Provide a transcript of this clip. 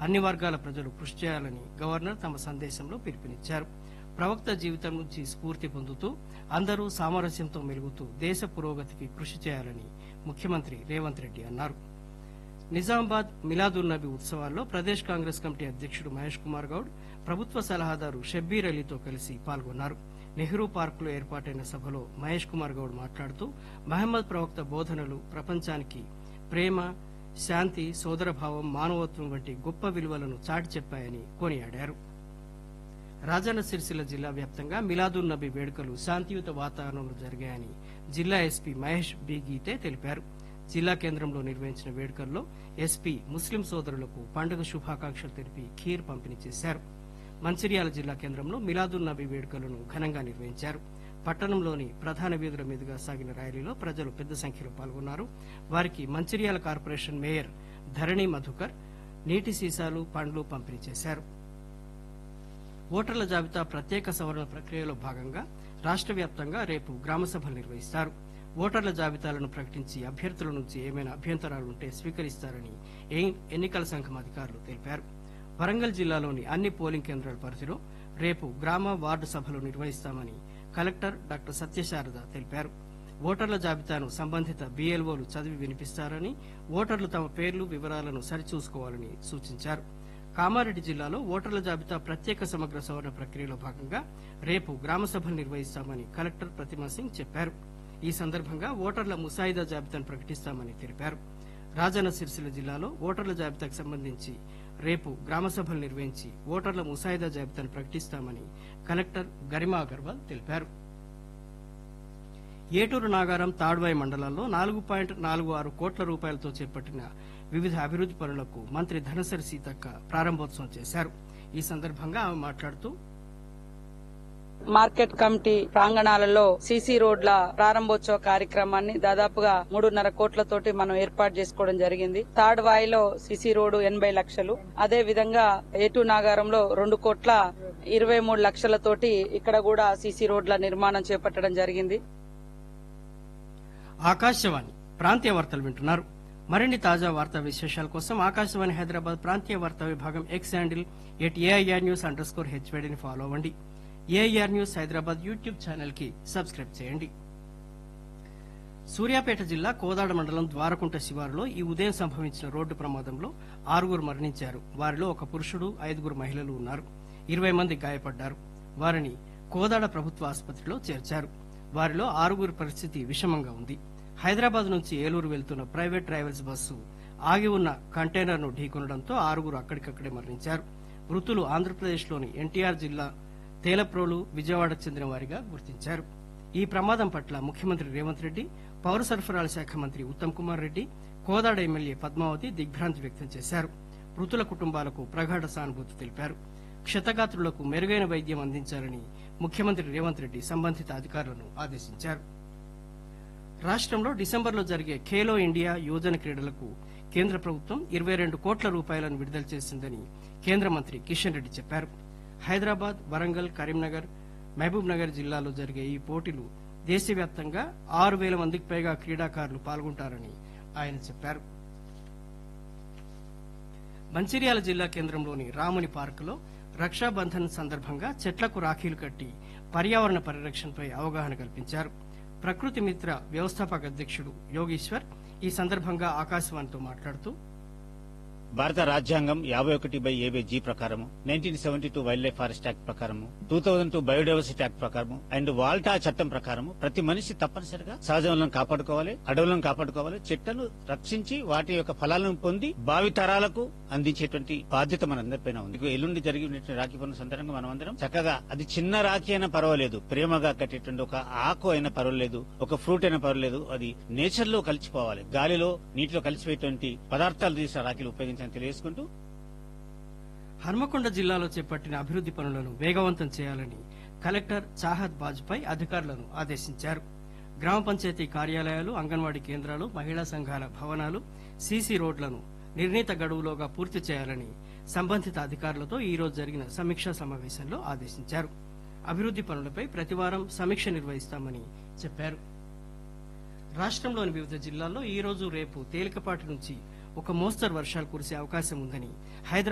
అన్ని వర్గాల ప్రజలు కృషి చేయాలని గవర్నర్ తమ సందేశంలో పిలుపునిచ్చారు ప్రవక్త జీవితం నుంచి స్ఫూర్తి పొందుతూ అందరూ సామరస్యంతో మెలుగుతూ దేశ పురోగతికి కృషి చేయాలని ముఖ్యమంత్రి రేవంత్ రెడ్డి అన్నారు నిజామాబాద్ మిలాదున్ నబీ ఉత్సవాల్లో ప్రదేశ్ కాంగ్రెస్ కమిటీ అధ్యక్షుడు మహేష్ కుమార్ గౌడ్ ప్రభుత్వ సలహాదారు షబ్బీర్ అలీతో కలిసి పాల్గొన్నారు నెహ్రూ పార్కులో ఏర్పాటైన సభలో మహేష్ కుమార్ గౌడ్ మాట్లాడుతూ మహమ్మద్ ప్రవక్త బోధనలు ప్రపంచానికి ప్రేమ శాంతి సోదరభావం మానవత్వం వంటి గొప్ప విలువలను చాటి చెప్పాయని కొనియాడారు రాజన్న సిరిసిల్ల జిల్లా వ్యాప్తంగా మిలాదున్ నబీ వేడుకలు శాంతియుత వాతావరణంలో జరిగాయని జిల్లా ఎస్పీ మహేష్ బి గీతే తెలిపారు జిల్లా కేంద్రంలో నిర్వహించిన వేడుకల్లో ఎస్పీ ముస్లిం సోదరులకు పండుగ శుభాకాంక్షలు తెలిపి ఖీర్ పంపిణీ చేశారు మంచిర్యాల జిల్లా కేంద్రంలో మిలాదున్ నబీ వేడుకలను ఘనంగా నిర్వహించారు పట్టణంలోని ప్రధాన వీధుల మీదుగా సాగిన ర్యాలీలో ప్రజలు పెద్ద సంఖ్యలో పాల్గొన్నారు వారికి మంచిర్యాల కార్పొరేషన్ మేయర్ ధరణి మధుకర్ నీటి సీసాలు పండ్లు పంపిణీ చేశారు ఓటర్ల జాబితా ప్రత్యేక సవరణ ప్రక్రియలో భాగంగా రాష్ట వ్యాప్తంగా రేపు గ్రామ సభలు నిర్వహిస్తారు ఓటర్ల జాబితాలను ప్రకటించి అభ్యర్థుల నుంచి ఏమైనా అభ్యంతరాలుంటే స్వీకరిస్తారని ఎన్- ఎన్నికల సంఘం అధికారులు తెలిపారు వరంగల్ జిల్లాలోని అన్ని పోలింగ్ కేంద్రాల పరిధిలో రేపు గ్రామ వార్డు సభలు నిర్వహిస్తామని కలెక్టర్ డాక్టర్ సత్యశారద తెలిపారు ఓటర్ల జాబితాను సంబంధిత బీఎల్ఓలు చదివి వినిపిస్తారని ఓటర్లు తమ పేర్లు వివరాలను సరిచూసుకోవాలని సూచించారు కామారెడ్డి జిల్లాలో ఓటర్ల జాబితా ప్రత్యేక సమగ్ర సవరణ ప్రక్రియలో భాగంగా రేపు గ్రామ సభలు నిర్వహిస్తామని కలెక్టర్ ప్రతిమా సింగ్ చెప్పారు ఈ సందర్భంగా ఓటర్ల ముసాయిదా జాబితాను ప్రకటిస్తామని తెలిపారు రాజన్న సిరిసిల్ల జిల్లాలో ఓటర్ల జాబితాకు సంబంధించి రేపు గ్రామ సభలు నిర్వహించి ఓటర్ల ముసాయిదా జాబితాను ప్రకటిస్తామని కలెక్టర్ గరిమా అగర్వాల్ తెలిపారు ఏటూరు నాగారం తాడ్వాయి మండలాల్లో నాలుగు పాయింట్ నాలుగు ఆరు కోట్ల రూపాయలతో చేపట్టిన వివిధ అభివృద్ది పనులకు మంత్రి ధనసరి సీతక్క ప్రారంభోత్సవం చేశారు ఈ సందర్భంగా ఆమె మాట్లాడుతూ మార్కెట్ కమిటీ ప్రాంగణాలలో సీసీ రోడ్ల ప్రారంభోత్సవ కార్యక్రమాన్ని దాదాపుగా మూడున్నర కోట్లతోటి మనం ఏర్పాటు చేసుకోవడం జరిగింది థర్డ్ వాయిలో సీసీ రోడ్డు ఎనభై లక్షలు అదే విధంగా ఏటు నాగారంలో రెండు కోట్ల ఇరవై మూడు లక్షలతోటి ఇక్కడ కూడా సీసీ రోడ్ల నిర్మాణం చేపట్టడం జరిగింది ఆకాశవాణి ప్రాంతీయ వార్తలు వింటున్నారు మరిన్ని తాజా వార్తా విశేషాల కోసం ఆకాశవాణి హైదరాబాద్ ప్రాంతీయ వార్తా విభాగం X handle at AIR news under score హెచ్వేడిని ఫాలో అవ్వండి AIR news Hyderabad YouTube channel కి సబ్స్క్రైబ్ చేయండి సూర్యాపేట జిల్లా కోదాడ మండలం ద్వారకుంట శివారులో ఈ ఉదయం సంభవించిన రోడ్డు ప్రమాదంలో ఆరుగురు మరణించారు వారిలో ఒక పురుషుడు ఐదుగురు మహిళలు ఉన్నారు ఇరవై మంది గాయపడ్డారు వారిని కోదాడ ప్రభుత్వ ఆసుపత్రిలో చేర్చారు వారిలో ఆరుగురి పరిస్థితి విషమంగా ఉంది హైదరాబాద్ నుంచి ఏలూరు వెళ్తున్న ప్రైవేట్ ట్రావెల్స్ బస్సు ఆగి ఉన్న కంటైనర్ ను ఢీకొనడంతో ఆరుగురు అక్కడికక్కడే మరణించారు మృతులు ఆంధ్రప్రదేశ్లోని ఎన్టీఆర్ జిల్లా తేలప్రోలు విజయవాడకు చెందిన వారిగా గుర్తించారు ఈ ప్రమాదం పట్ల ముఖ్యమంత్రి రేవంత్ రెడ్డి పౌర సరఫరాల శాఖ మంత్రి ఉత్తమ్ కుమార్ రెడ్డి కోదాడ ఎమ్మెల్యే పద్మావతి దిగ్భ్రాంతి వ్యక్తం చేశారు మృతుల కుటుంబాలకు ప్రగాఢ సానుభూతి తెలిపారు క్షతగాత్రులకు మెరుగైన వైద్యం అందించాలని ముఖ్యమంత్రి రేవంత్ రెడ్డి సంబంధిత అధికారులను ఆదేశించారు రాష్ట్రంలో డిసెంబర్లో జరిగే ఖేలో ఇండియా యువజన క్రీడలకు కేంద్ర ప్రభుత్వం ఇరవై రెండు కోట్ల రూపాయలను విడుదల చేసిందని కేంద్ర మంత్రి కిషన్ రెడ్డి చెప్పారు హైదరాబాద్ వరంగల్ కరీంనగర్ మహబూబ్ నగర్ జిల్లాలో జరిగే ఈ పోటీలు దేశవ్యాప్తంగా ఆరు వేల మందికి పైగా క్రీడాకారులు పాల్గొంటారని ఆయన చెప్పారు మంచిర్యాల జిల్లా కేంద్రంలోని రాముని పార్కులో రక్షాబంధన్ సందర్భంగా చెట్లకు రాఖీలు కట్టి పర్యావరణ పరిరక్షణపై అవగాహన కల్పించారు ప్రకృతి మిత్ర వ్యవస్థాపక అధ్యక్షుడు యోగీశ్వర్ ఈ సందర్భంగా ఆకాశవాణితో మాట్లాడుతూ భారత రాజ్యాంగం యాభై ఒకటి బై ఏబై జీ ప్రకారము nineteen seventy two wild life forest act ప్రకారము two thousand two biodiversity act ప్రకారము అండ్ వాల్టా చట్టం ప్రకారము ప్రతి మనిషి తప్పనిసరిగా సహజ వనరులను కాపాడుకోవాలి అడవులను కాపాడుకోవాలి చెట్లను రక్షించి వాటి యొక్క ఫలాలను పొంది భావి తరాలకు అందించేటువంటి బాధ్యత మనందరిపైన ఉంది ఇక ఎల్లుండి జరిగినటువంటి రాఖీ పనుల సందర్భంగా మనం అందరం చక్కగా అది చిన్న రాఖీ అయినా పర్వాలేదు ప్రేమగా కట్టేటువంటి ఒక ఆకు అయినా పర్వాలేదు ఒక ఫ్రూట్ అయినా పర్వాలేదు అది నేచర్ లో కలిసిపోవాలి గాలిలో నీటిలో కలిసిపోయేటువంటి పదార్థాలు తీసిన రాఖీలు ఉపయోగించాలని తెలియజేసుకుంటూ హన్మకొండ జిల్లాలో చేపట్టిన అభివృద్ది పనులను వేగవంతం చేయాలని కలెక్టర్ చాహద్ బాజ్పై అధికారులను ఆదేశించారు గ్రామ పంచాయతీ కార్యాలయాలు అంగన్వాడీ కేంద్రాలు మహిళా సంఘాల భవనాలు సీసీ రోడ్లను నిర్ణీత గడువులోగా పూర్తి చేయాలని సంబంధిత అధికారులతో ఈ రోజు జరిగిన సమీక్షా సమావేశంలో ఆదేశించారు అభివృద్ది పనులపై ప్రతివారం సమీక్ష నిర్వహిస్తామని చెప్పారు రాష్ట్రంలోని వివిధ జిల్లాల్లో ఈ రోజు రేపు తేలికపాటి నుంచి ఒక మోస్తరు వర్షాలు కురిసే అవకాశం ఉందని హైదరాబాద్